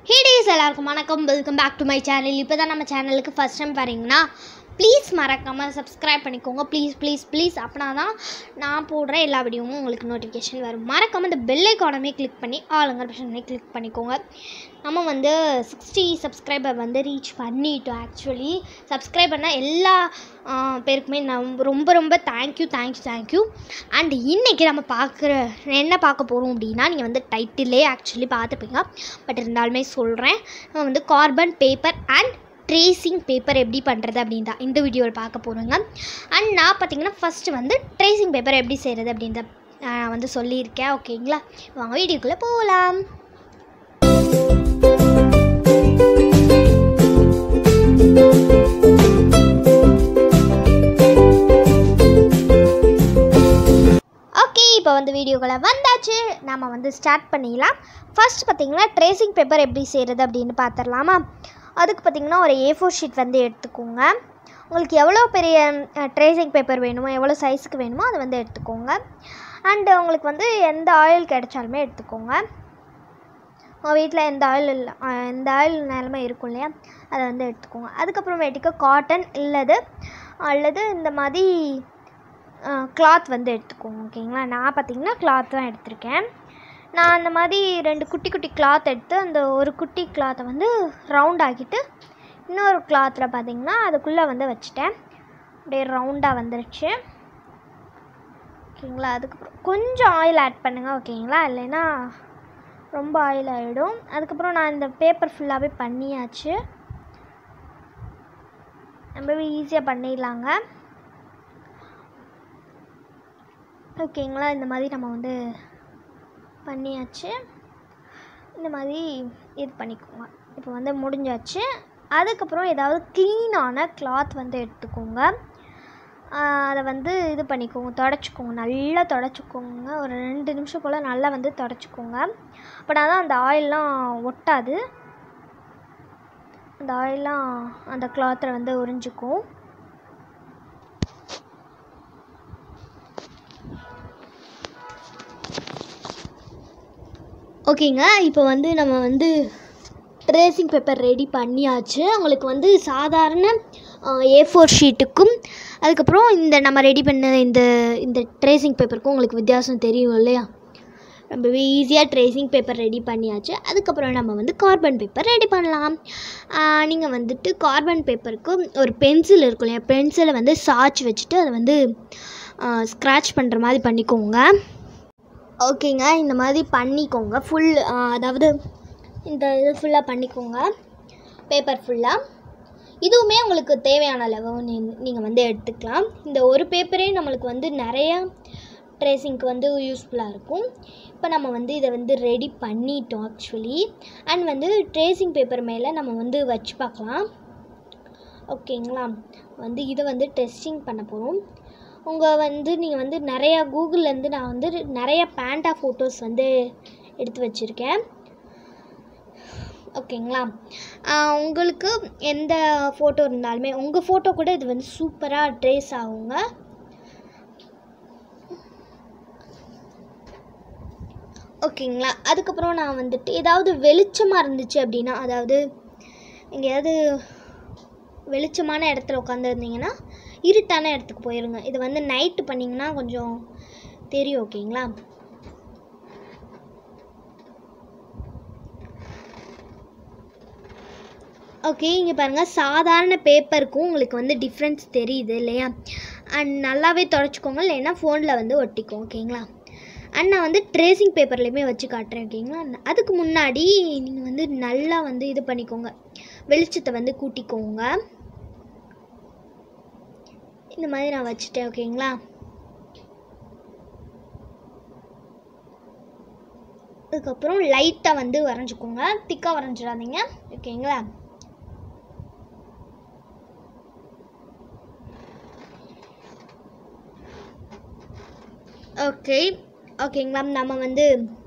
ஹேடேஸ் எல்லாருக்கும் வணக்கம் welcome back to my channel இப்போ தான் நம்ம சேனலுக்கு ஃபஸ்ட் டைம் பாருங்கன்னா ப்ளீஸ் மறக்காமல் சப்ஸ்கிரைப் பண்ணிக்கோங்க ப்ளீஸ் ப்ளீஸ் ப்ளீஸ் அப்படின்னா தான் நான் போடுற எல்லா வீடியோவும் உங்களுக்கு நோட்டிஃபிகேஷன் வரும் மறக்காமல் இந்த பெல் ஐக்கானமே கிளிக் பண்ணி ஆளுங்கிற பர்சனே கிளிக் பண்ணிக்கோங்க நம்ம வந்து சிக்ஸ்டி சப்ஸ்கிரைபர் வந்து ரீச் பண்ணிட்டோம் ஆக்சுவலி சப்ஸ்கிரைப் பண்ண எல்லா ஆ, பேருக்குமே நான் ரொம்ப ரொம்ப தேங்க்யூ தேங்க்யூ தேங்க்யூ அண்ட் இன்றைக்கி நம்ம பார்க்குற என்ன பார்க்க போகிறோம் அப்படின்னா நீங்கள் வந்து டைட்டிலே ஆக்சுவலி பார்த்துப்பீங்க பட் இருந்தாலுமே சொல்கிறேன் நம்ம வந்து carbon paper and tracing paper எப்படி பண்ணுறது அப்படின்னு தான் இந்த வீடியோவில் பார்க்க போகிறோங்க அண்ட் நான் பார்த்தீங்கன்னா ஃபஸ்ட்டு வந்து ட்ரேசிங் பேப்பர் எப்படி செய்கிறது அப்படின்றத நான் வந்து சொல்லியிருக்கேன் ஓகேங்களா வாங்க வீடியோக்குள்ளே போகலாம் ஓகே இப்போ வந்து வீடியோக்குள்ளே வந்தாச்சு நம்ம வந்து ஸ்டார்ட் பண்ணிடலாம் ஃபர்ஸ்ட் பார்த்தீங்கன்னா ட்ரேசிங் பேப்பர் எப்படி செய்கிறது அப்படின்னு பார்த்துடலாமா அதுக்கு பார்த்தீங்கன்னா ஒரு ஏ ஃபோர் ஷீட் வந்து எடுத்துக்கோங்க உங்களுக்கு எவ்வளோ பெரிய ட்ரேசிங் பேப்பர் வேணுமோ எவ்வளோ சைஸுக்கு வேணுமோ அதை வந்து எடுத்துக்கோங்க அண்டு உங்களுக்கு வந்து எந்த ஆயில் கிடைச்சாலுமே எடுத்துக்கோங்க உங்கள் வீட்டில் எந்த ஆயில் இல்லை அஹ் எந்த ஆயில் நிலமை இருக்கும் இல்லையா அதை வந்து எடுத்துக்கோங்க அதுக்கப்புறமேட்டுக்கு காட்டன் இல்லது அல்லது இந்த மாதிரி கிளாத் வந்து எடுத்துக்கோங்க ஓகேங்களா நான் பார்த்தீங்கன்னா கிளாத் தான் எடுத்திருக்கேன் நான் அந்த மாதிரி ரெண்டு குட்டி குட்டி கிளாத் எடுத்து அந்த ஒரு குட்டி கிளாத்தை வந்து ரவுண்ட் ஆக்கிட்டு இன்னொரு கிளாத்தில் பார்த்தீங்கன்னா அதுக்குள்ளே வந்து வச்சுட்டேன் அப்படியே ரவுண்டாக வந்துருச்சு ஓகேங்களா அதுக்கப்புறம் கொஞ்சம் ஆயில் ஆட் பண்ணுங்கள் ஓகேங்களா இல்லைன்னா ரொம்ப ஆயில் ஆகிடும் அதுக்கப்புறம் நான் இந்த பேப்பர் ஃபுல்லாகவே பண்ணியாச்சு ரொம்பவே ஈஸியாக பண்ணிடலாங்க ஓகேங்களா இந்த மாதிரி நம்ம வந்து பண்ணியாச்சு இந்த மாதிரி இது பண்ணிக்கோங்க இப்போ வந்து முடிஞ்சாச்சு அதுக்கப்புறம் ஏதாவது க்ளீனான கிளாத் வந்து எடுத்துக்கோங்க ஆஹ் அதை வந்து இது பண்ணிக்கோங்க தொடச்சிக்கோங்க நல்லா தொடச்சிக்கோங்க ஒரு ரெண்டு நிமிஷம் போல் நல்லா வந்து தொடச்சிக்கோங்க அப்படின்னா தான் அந்த ஆயிலெலாம் ஒட்டாது அந்த ஆயிலெலாம் அந்த கிளாத்தில் வந்து உறிஞ்சிக்கும் ஓகேங்க இப்போ வந்து நம்ம வந்து ட்ரேசிங் பேப்பர் ரெடி பண்ணியாச்சு உங்களுக்கு வந்து சாதாரண ஏ ஃபோர் ஷீட்டுக்கும் அதுக்கப்புறம் இந்த நம்ம ரெடி பண்ண இந்த இந்த ட்ரேசிங் பேப்பருக்கும் உங்களுக்கு வித்தியாசம் தெரியும் இல்லையா ரொம்பவே ஈஸியாக ட்ரேசிங் பேப்பர் ரெடி பண்ணியாச்சு அதுக்கப்புறம் நம்ம வந்து கார்பன் பேப்பர் ரெடி பண்ணலாம் நீங்கள் வந்துட்டு கார்பன் பேப்பருக்கு ஒரு பென்சில் இருக்கும் இல்லையா பென்சிலை வந்து சாய்ச்சி வச்சுட்டு அதை வந்து ஸ்க்ராட்ச் பண்ணுற மாதிரி பண்ணிக்கோங்க ஓகேங்க இந்த மாதிரி பண்ணிக்கோங்க ஃபுல் அதாவது இந்த இது ஃபுல்லாக பண்ணிக்கோங்க பேப்பர் ஃபுல்லாக இதுவுமே உங்களுக்கு தேவையான அளவு நீங்கள் வந்து எடுத்துக்கலாம் இந்த ஒரு பேப்பரே நம்மளுக்கு வந்து நிறையா ட்ரேசிங்க்கு வந்து யூஸ்ஃபுல்லாக இருக்கும் இப்போ நம்ம வந்து இதை வந்து ரெடி பண்ணிட்டோம் ஆக்சுவலி அண்ட் வந்து ட்ரேசிங் பேப்பர் மேலே நம்ம வந்து வச்சு பார்க்கலாம் ஓகேங்களா வந்து இதை வந்து டெஸ்டிங் பண்ண போகிறோம் உங்கள் வந்து நீங்கள் வந்து நிறையா கூகுள்லேருந்து நான் வந்து நிறைய பேண்டா ஃபோட்டோஸ் வந்து எடுத்து வச்சுருக்கேன் ஓகேங்களா ஆஹ் உங்களுக்கு எந்த ஃபோட்டோ இருந்தாலுமே உங்கள் ஃபோட்டோ கூட இது வந்து சூப்பராக ட்ரேஸ் ஆகுங்க ஓகேங்களா அதுக்கப்புறம் நான் வந்துட்டு ஏதாவது வெளிச்சமாக இருந்துச்சு அப்படின்னா அதாவது எங்கேயாவது வெளிச்சமான இடத்துல உட்காந்துருந்தீங்கன்னா இருட்டான இடத்துக்கு போயிருங்க இது வந்து நைட்டு பண்ணிங்கன்னா கொஞ்சம் தெரியும் ஓகேங்களா ஓகே இங்கே பாருங்கள் சாதாரண பேப்பருக்கும் உங்களுக்கு வந்து டிஃப்ரென்ஸ் தெரியுது இல்லையா அண்ட் நல்லாவே தொடச்சிக்கோங்க இல்லைன்னா ஃபோனில் வந்து ஒட்டிக்கும் ஓகேங்களா அண்ட் நான் வந்து ட்ரேசிங் பேப்பர்லேயுமே வச்சு காட்டுறேன் ஓகேங்களா அதுக்கு முன்னாடி நீங்கள் வந்து நல்லா வந்து இது பண்ணிக்கோங்க வெளிச்சத்தை வந்து கூட்டிக்கோங்க இந்த மாதிரி நான் வச்சுட்டேன் ஓகேங்களா அதுக்கப்புறம் லைட்டாக வந்து வரைஞ்சிக்கோங்க திக்காக வரைஞ்சிடாதீங்க ஓகேங்களா ஓகே ஓகேங்களா நம்ம வந்து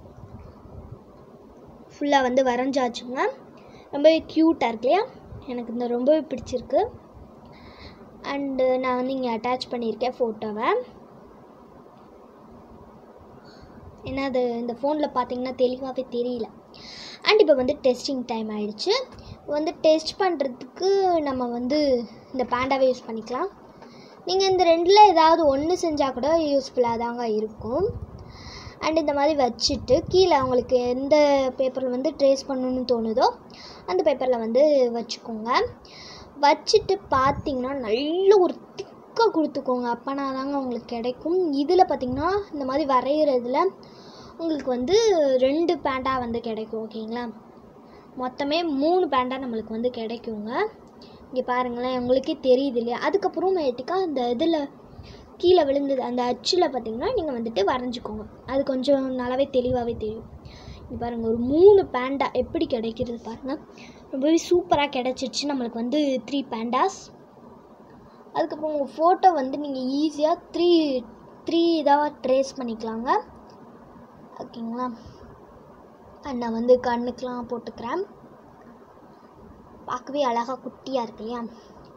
ஃபுல்லாக வந்து வரைஞ்சாச்சுங்க ரொம்பவே க்யூட்டாக இருக்கு இல்லையா எனக்கு இந்த ரொம்பவே பிடிச்சிருக்கு அண்டு நான் வந்து இங்கே அட்டாச் பண்ணியிருக்கேன் ஃபோட்டோவை ஏன்னா அது இந்த ஃபோனில் பார்த்தீங்கன்னா தெளிவாகவே தெரியல அண்ட் இப்போ வந்து டெஸ்டிங் டைம் ஆயிடுச்சு வந்து டெஸ்ட் பண்ணுறதுக்கு நம்ம வந்து இந்த பேண்டாவை யூஸ் பண்ணிக்கலாம் நீங்கள் இந்த ரெண்டில் ஏதாவது ஒன்று செஞ்சால் கூட யூஸ்ஃபுல்லாக தாங்க இருக்கும் அண்ட் இந்த மாதிரி வச்சுட்டு கீழே உங்களுக்கு எந்த பேப்பரில் வந்து ட்ரேஸ் பண்ணணும்னு தோணுதோ அந்த பேப்பரில் வந்து வச்சுக்கோங்க வச்சுட்டு பார்த்தீங்கன்னா நல்ல ஒரு திக்காக கொடுத்துக்கோங்க அப்போனா தாங்க உங்களுக்கு கிடைக்கும் இதில் பார்த்தீங்கன்னா இந்த மாதிரி வரைகிறதுல உங்களுக்கு வந்து ரெண்டு பேண்டா வந்து கிடைக்கும் ஓகேங்களா மொத்தமே மூணு பேண்டா நம்மளுக்கு வந்து கிடைக்குங்க இங்கே பாருங்களேன் உங்களுக்கே தெரியுது இல்லையா அதுக்கப்புறமேட்டுக்கா அந்த இதில் கீழே விழுந்தது அந்த அச்சில் பார்த்தீங்கன்னா நீங்கள் வந்துட்டு வரைஞ்சிக்கோங்க அது கொஞ்சம் நல்லாவே தெளிவாகவே தெரியும் இங்கே பாருங்கள் ஒரு மூணு பேண்டா எப்படி கிடைக்கிறது பாருங்கள் ரொம்பவே சூப்பராக கிடச்சிச்சு நம்மளுக்கு வந்து த்ரீ பேண்டாஸ் அதுக்கப்புறம் உங்கள் ஃபோட்டோ வந்து நீங்கள் ஈஸியாக த்ரீ த்ரீ இதாக ட்ரேஸ் பண்ணிக்கலாங்க ஓகேங்களா அண்ட் நான் வந்து கண்ணுக்கெலாம் போட்டுக்கிறேன் பார்க்கவே அழகாக குட்டியாக இருக்கு இல்லையா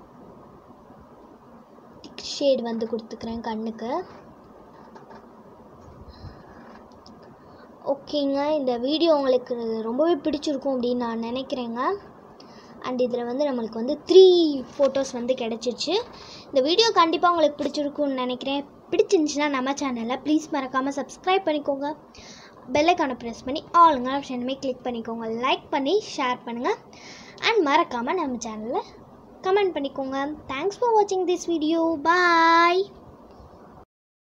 திக் ஷேட் வந்து கொடுத்துக்கிறேன் கண்ணுக்கு ஓகேங்க இந்த வீடியோ உங்களுக்கு ரொம்பவே பிடிச்சிருக்கும் அப்படின்னு நான் நினைக்கிறேங்க அண்ட் இதில் வந்து நம்மளுக்கு வந்து த்ரீ ஃபோட்டோஸ் வந்து கிடச்சிருச்சு இந்த வீடியோ கண்டிப்பாக உங்களுக்கு பிடிச்சிருக்கும்னு நினைக்கிறேன் பிடிச்சிருந்துச்சுன்னா நம்ம சேனலை ப்ளீஸ் மறக்காமல் சப்ஸ்கிரைப் பண்ணிக்கோங்க பெல்லைக்கான ப்ரெஸ் பண்ணி ஆளுங்க ஆப்ஷனுமே கிளிக் பண்ணிக்கோங்க லைக் பண்ணி ஷேர் பண்ணுங்கள் அண்ட் மறக்காமல் நம்ம சேனலில் கமெண்ட் பண்ணிக்கோங்க தேங்க்ஸ் ஃபார் வாட்சிங் திஸ் வீடியோ பாய்